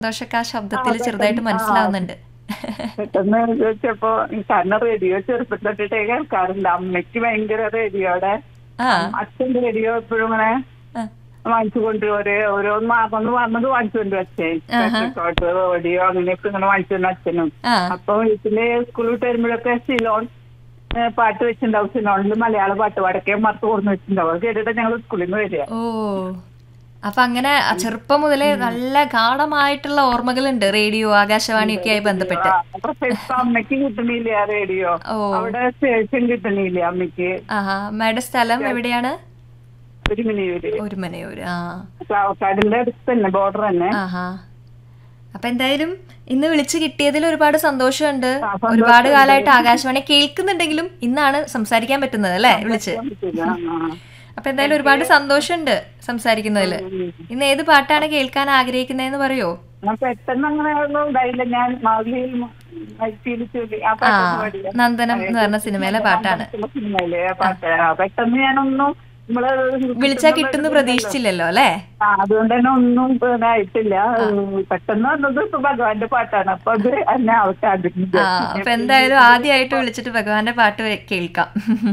സന്തോഷൊക്കെ ആ ശബ്ദത്തിൽ ചെറുതായിട്ട് മനസ്സിലാവുന്നുണ്ട് പെട്ടെന്ന് ചോദിച്ചപ്പോ കാരണം റേഡിയോ ചെറുപ്പം തൊട്ടിട്ടേ കേൾക്കാറില്ല അമ്മയ്ക്ക് ഭയങ്കര റേഡിയോയുടെ ആ അച്ഛന്റെ റേഡിയോ എപ്പോഴും ഇങ്ങനെ ആ. വാങ്ങിച്ചു കൊണ്ടുവരെ ഓരോന്ന് മാറുന്നത് പറഞ്ഞത് വാങ്ങിച്ചു കൊണ്ട് അച്ഛൻ റെക്കോർഡ് റേഡിയോ അങ്ങനെയൊക്കെ ഇങ്ങനെ വാങ്ങിച്ചു കൊണ്ട് അച്ഛനും ആ അപ്പൊ വീട്ടില് സ്കൂൾ വിട്ട് വരുമ്പോഴൊക്കെ സിലോൺ ഏ, പാട്ട് വെച്ചിട്ടുണ്ടാവും സിലോണിൽ മലയാള പാട്ട് പാടൊക്കെ മറത്ത് കൊടുന്ന് വെച്ചിട്ടുണ്ടാവും അത് കേട്ടിട്ട് ഞങ്ങൾ സ്കൂളിൽ നിന്ന് വരിക ഓ അപ്പൊ അങ്ങനെ ആ ചെറുപ്പം മുതലേ നല്ല ഗാഠമായിട്ടുള്ള ഓർമ്മകളുണ്ട് റേഡിയോ ആകാശവാണിയൊക്കെ ആയി ബന്ധപ്പെട്ട് ആ, പക്ഷെ ഇപ്പൊ അമ്മയ്ക്ക് കിട്ടണില്ല റേഡിയോ ഓ അവിടെ സ്റ്റേഷൻ കിട്ടണില്ല അമ്മയ്ക്ക് ആഹാ അമ്മയുടെ സ്ഥലം എവിടെയാണ് ഒരു മിനിയൂര് ഒരു മനയൂര് ആ ചാവക്കാടിന്റെ അടുത്ത് തന്നെ ബോർഡർ തന്നെ ആഹാ അപ്പൊ എന്തായാലും ഇന്ന് വിളിച്ചു കിട്ടിയതിൽ ഒരുപാട് സന്തോഷമുണ്ട് ആ, സന്തോഷം ഒരുപാട് കാലമായിട്ട് ആകാശവാണി കേൾക്കുന്നുണ്ടെങ്കിലും ഇന്നാണ് സംസാരിക്കാൻ പറ്റുന്നത് അല്ലേ വിളിച്ച് ആ, ആ. അപ്പൊ എന്തായാലും ഒരുപാട് സന്തോഷമുണ്ട് സംസാരിക്കുന്നതിൽ ഇന്ന് ഏത് പാട്ടാണ് കേൾക്കാൻ ആഗ്രഹിക്കുന്നതെന്ന് പറയോ ഞാൻ പെട്ടെന്ന് അങ്ങനെ ഒന്നും ഉണ്ടായില്ല ഞാൻ മാവിലിയിൽ മൈത്തിയിൽ ചൊല്ലി ആ ആ പാട്ടൊന്നും പാടില്ല നന്ദനം എന്ന് പറഞ്ഞ സിനിമയിലെ പാട്ടാണ് സിനിമയിലെ ആ പാട്ട് ആ, പെട്ടെന്ന് ഞാനൊന്നും നമ്മള് വിളിച്ചാ കിട്ടുന്ന പ്രതീക്ഷിച്ചില്ലല്ലോ അല്ലേ ആ അതുകൊണ്ട് തന്നെ ഒന്നും ഇതായിട്ടില്ല പെട്ടെന്ന് വന്നത് ഇപ്പൊ ഭഗവാന്റെ പാട്ടാണ് അപ്പൊ അത് എന്നെ ആവട്ടെ അതിന് ആ അപ്പൊ എന്തായാലും ആദ്യമായിട്ട് വിളിച്ചിട്ട് ഭഗവാന്റെ പാട്ട് വെ- കേൾക്കാം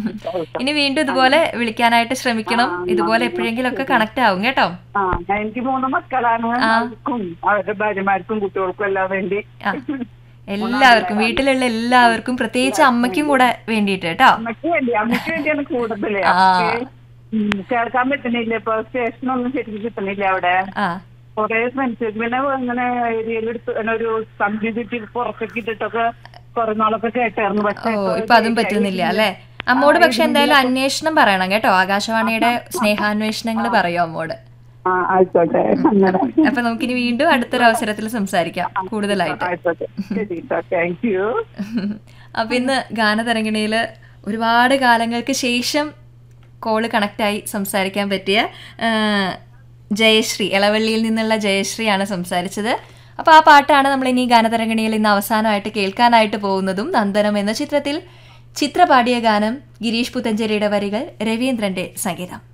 ഇനി വീണ്ടും ഇതുപോലെ വിളിക്കാനായിട്ട് ശ്രമിക്കണം ഇതുപോലെ എപ്പോഴെങ്കിലും ഒക്കെ കണക്ട് ആവും കേട്ടോ ആ എനിക്ക് മൂന്ന് മക്കളാണ് അവർക്കും അവരുടെ ഭാര്യമാർക്കും കുട്ടികൾക്കും എല്ലാം വേണ്ടി ആ എല്ലാവർക്കും വീട്ടിലുള്ള എല്ലാവർക്കും പ്രത്യേകിച്ച് അമ്മയ്ക്കും കൂടെ വേണ്ടിയിട്ട് കേട്ടോ അമ്മയ്ക്ക് വേണ്ടി അമ്മയ്ക്ക് വേണ്ടിയാണ് കൂടുതല് ആ. അമ്മയ്ക്ക് ഉം, കേൾക്കാൻ പറ്റുന്നില്ല ഇപ്പൊ സ്റ്റേഷനൊന്നും ശരിക്കും കിട്ടുന്നില്ല അവിടെ ആ കൊറേ ഫ്രണ്ട്സ് പിന്നെ ഇങ്ങനെ ഏരിയയിലെടുത്ത് ഇങ്ങനെ ഒരു കമ്പി ചുറ്റി പുറത്തേക്ക് ഇട്ടിട്ടൊക്കെ കുറെ നാളൊക്കെ കേട്ടായിരുന്നു ഓ പക്ഷെ ഇപ്പൊ അതും പറ്റുന്നില്ല അല്ലേ അമ്മോട് പക്ഷെ എന്തായാലും അന്വേഷണം പറയണം കേട്ടോ ആകാശവാണിയുടെ സ്നേഹാന്വേഷണങ്ങൾ പറയോ അമ്മോട് ആ ആയിക്കോട്ടെ അങ്ങനെ അപ്പൊ നമുക്കിനി വീണ്ടും അടുത്തൊരു അവസരത്തിൽ സംസാരിക്കാം കൂടുതലായിട്ട് ആയിക്കോട്ടെ ശരി താങ്ക് യു അപ്പൊ ഇന്ന് ഗാനതരംഗിണിയില് ഒരുപാട് കാലങ്ങൾക്ക് ശേഷം കോള് കണക്റ്റായി സംസാരിക്കാൻ പറ്റിയ ആ, ജയശ്രീ ഇളവള്ളിയിൽ നിന്നുള്ള ജയശ്രീയാണ് സംസാരിച്ചത് അപ്പോൾ ആ പാട്ടാണ് നമ്മൾ ഇനി ഗാനതരംഗിണിയിൽ ഇന്ന് അവസാനമായിട്ട് കേൾക്കാനായിട്ട് പോകുന്നതും നന്ദനം എന്ന ചിത്രത്തിൽ ചിത്ര പാടിയ ഗാനം ഗിരീഷ് പുത്തഞ്ചേരിയുടെ വരികൾ രവീന്ദ്രന്റെ സംഗീതം